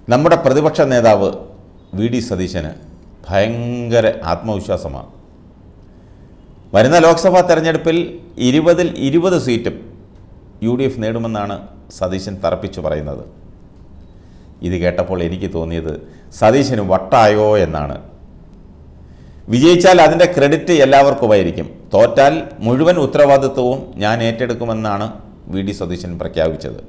നമ്മുടെ പ്രതിപക്ഷ നേതാവ് വി ഡി സതീശന് ഭയങ്കര ആത്മവിശ്വാസമാണ് വരുന്ന ലോക്സഭാ തെരഞ്ഞെടുപ്പിൽ ഇരുപതിൽ ഇരുപത് സീറ്റും യു ഡി എഫ് നേടുമെന്നാണ് സതീശൻ തറപ്പിച്ചു പറയുന്നത് ഇത് കേട്ടപ്പോൾ എനിക്ക് തോന്നിയത് സതീശന് വട്ടായോ എന്നാണ് വിജയിച്ചാൽ അതിൻ്റെ ക്രെഡിറ്റ് എല്ലാവർക്കുമായിരിക്കും തോറ്റാൽ മുഴുവൻ ഉത്തരവാദിത്വവും ഞാൻ ഏറ്റെടുക്കുമെന്നാണ് വി ഡി സതീശൻ പ്രഖ്യാപിച്ചത്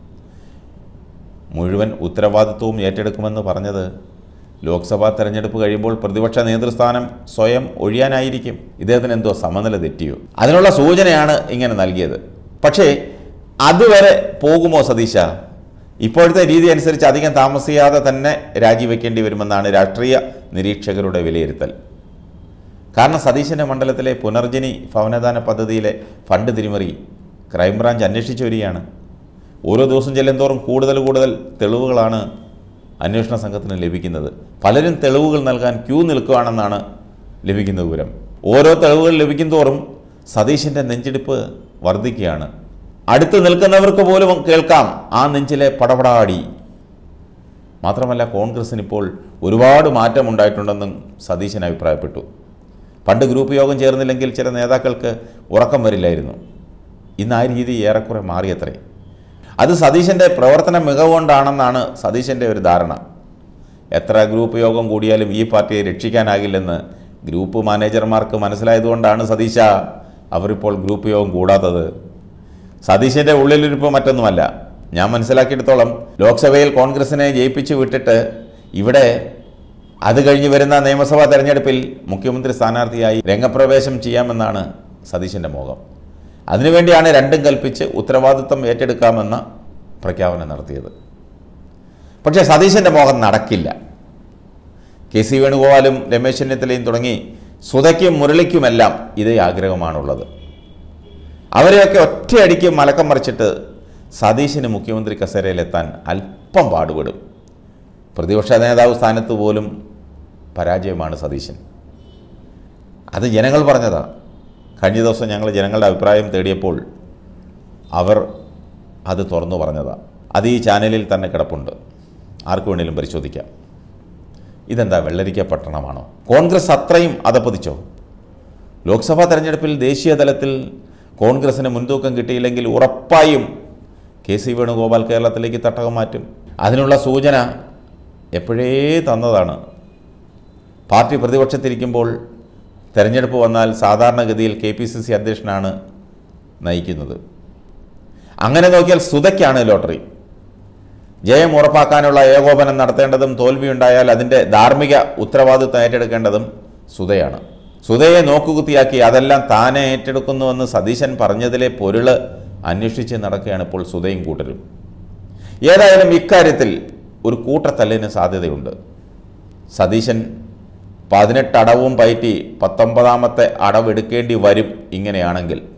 മുഴുവൻ ഉത്തരവാദിത്വവും ഏറ്റെടുക്കുമെന്ന് പറഞ്ഞത് ലോക്സഭാ തെരഞ്ഞെടുപ്പ് കഴിയുമ്പോൾ പ്രതിപക്ഷ നേതൃസ്ഥാനം സ്വയം ഒഴിയാനായിരിക്കും ഇദ്ദേഹത്തിന് എന്തോ സമനില തെറ്റിയോ അതിനുള്ള സൂചനയാണ് ഇങ്ങനെ നൽകിയത് പക്ഷേ അതുവരെ പോകുമോ സതീശ ഇപ്പോഴത്തെ രീതി അനുസരിച്ച് അധികം താമസിയാതെ തന്നെ രാജിവെക്കേണ്ടി വരുമെന്നാണ് രാഷ്ട്രീയ നിരീക്ഷകരുടെ വിലയിരുത്തൽ കാരണം സതീശൻ്റെ മണ്ഡലത്തിലെ പുനർജനി ഭവനദാന പദ്ധതിയിലെ ഫണ്ട് തിരിമറി ക്രൈംബ്രാഞ്ച് അന്വേഷിച്ചു വരികയാണ് ഓരോ ദിവസം ചെല്ലുന്തോറും കൂടുതൽ കൂടുതൽ തെളിവുകളാണ് അന്വേഷണ സംഘത്തിന് ലഭിക്കുന്നത് പലരും തെളിവുകൾ നൽകാൻ ക്യൂ നിൽക്കുകയാണെന്നാണ് ലഭിക്കുന്ന വിവരം ഓരോ തെളിവുകൾ ലഭിക്കുന്തോറും സതീശൻ്റെ നെഞ്ചിടിപ്പ് വർദ്ധിക്കുകയാണ് അടുത്ത് നിൽക്കുന്നവർക്ക് പോലും കേൾക്കാം ആ നെഞ്ചിലെ പടപടാടി മാത്രമല്ല കോൺഗ്രസിന് ഇപ്പോൾ ഒരുപാട് മാറ്റം ഉണ്ടായിട്ടുണ്ടെന്നും സതീശൻ അഭിപ്രായപ്പെട്ടു പണ്ട് ഗ്രൂപ്പ് യോഗം ചേർന്നില്ലെങ്കിൽ ചില നേതാക്കൾക്ക് ഉറക്കം വരില്ലായിരുന്നു ഇന്ന് ആ രീതി ഏറെക്കുറെ മാറിയത്രേ അത് സതീശൻ്റെ പ്രവർത്തന മികവ് കൊണ്ടാണെന്നാണ് സതീശൻ്റെ ഒരു ധാരണ എത്ര ഗ്രൂപ്പ് യോഗം കൂടിയാലും ഈ പാർട്ടിയെ രക്ഷിക്കാനാകില്ലെന്ന് ഗ്രൂപ്പ് മാനേജർമാർക്ക് മനസ്സിലായതുകൊണ്ടാണ് സതീശ അവരിപ്പോൾ ഗ്രൂപ്പ് യോഗം കൂടാത്തത് സതീശൻ്റെ ഉള്ളിലിരിപ്പ് മറ്റൊന്നുമല്ല ഞാൻ മനസ്സിലാക്കിയിടത്തോളം ലോക്സഭയിൽ കോൺഗ്രസിനെ ജയിപ്പിച്ചു വിട്ടിട്ട് ഇവിടെ അത് കഴിഞ്ഞ് വരുന്ന നിയമസഭാ തെരഞ്ഞെടുപ്പിൽ മുഖ്യമന്ത്രി സ്ഥാനാർത്ഥിയായി രംഗപ്രവേശം ചെയ്യാമെന്നാണ് സതീശൻ്റെ മോഹം അതിനുവേണ്ടിയാണ് രണ്ടും കൽപ്പിച്ച് ഉത്തരവാദിത്വം ഏറ്റെടുക്കാമെന്ന പ്രഖ്യാപനം നടത്തിയത് പക്ഷേ സതീശൻ്റെ മോഹം നടക്കില്ല കെ സി വേണുഗോപാലും രമേശ് ചെന്നിത്തലയും തുടങ്ങി സുധയ്ക്കും മുരളിക്കുമെല്ലാം ഇതേ ആഗ്രഹമാണുള്ളത് അവരെയൊക്കെ ഒറ്റയടിക്ക് മലക്കം മറിച്ചിട്ട് സതീശന് മുഖ്യമന്ത്രി കസേരയിലെത്താൻ അല്പം പാടുപെടും പ്രതിപക്ഷ നേതാവ് സ്ഥാനത്ത് പോലും പരാജയമാണ് സതീശൻ അത് ജനങ്ങൾ പറഞ്ഞതാ കഴിഞ്ഞ ദിവസം ഞങ്ങൾ ജനങ്ങളുടെ അഭിപ്രായം തേടിയപ്പോൾ അവർ അത് തുറന്നു പറഞ്ഞതാ അത് ഈ ചാനലിൽ തന്നെ കിടപ്പുണ്ട് ആർക്കു വേണേലും പരിശോധിക്കാം ഇതെന്താ വെള്ളരിക്ക പട്ടണമാണോ കോൺഗ്രസ് അത്രയും അതപ്പതിച്ചോ ലോക്സഭാ തെരഞ്ഞെടുപ്പിൽ ദേശീയ തലത്തിൽ കോൺഗ്രസിന് മുൻതൂക്കം കിട്ടിയില്ലെങ്കിൽ ഉറപ്പായും കെ സി വേണുഗോപാൽ കേരളത്തിലേക്ക് തട്ടകം മാറ്റും അതിനുള്ള സൂചന എപ്പോഴേ തന്നതാണ് പാർട്ടി പ്രതിപക്ഷത്തിരിക്കുമ്പോൾ തെരഞ്ഞെടുപ്പ് വന്നാൽ സാധാരണഗതിയിൽ കെ പി സി സി അധ്യക്ഷനാണ് നയിക്കുന്നത് അങ്ങനെ നോക്കിയാൽ സുധയ്ക്കാണ് ലോട്ടറി ജയം ഉറപ്പാക്കാനുള്ള ഏകോപനം നടത്തേണ്ടതും തോൽവിയുണ്ടായാൽ അതിൻ്റെ ധാർമ്മിക ഉത്തരവാദിത്വം ഏറ്റെടുക്കേണ്ടതും സുധയാണ് സുധയെ നോക്കുകുത്തിയാക്കി അതെല്ലാം താനെ ഏറ്റെടുക്കുന്നുവെന്ന് സതീശൻ പറഞ്ഞതിലെ പൊരുള് അന്വേഷിച്ച് നടക്കുകയാണ് ഇപ്പോൾ സുധയും കൂട്ടരും ഏതായാലും ഇക്കാര്യത്തിൽ ഒരു കൂട്ടത്തല്ലിന് സാധ്യതയുണ്ട് സതീശൻ പതിനെട്ട് അടവും പയറ്റി പത്തൊമ്പതാമത്തെ അടവെടുക്കേണ്ടി വരും ഇങ്ങനെയാണെങ്കിൽ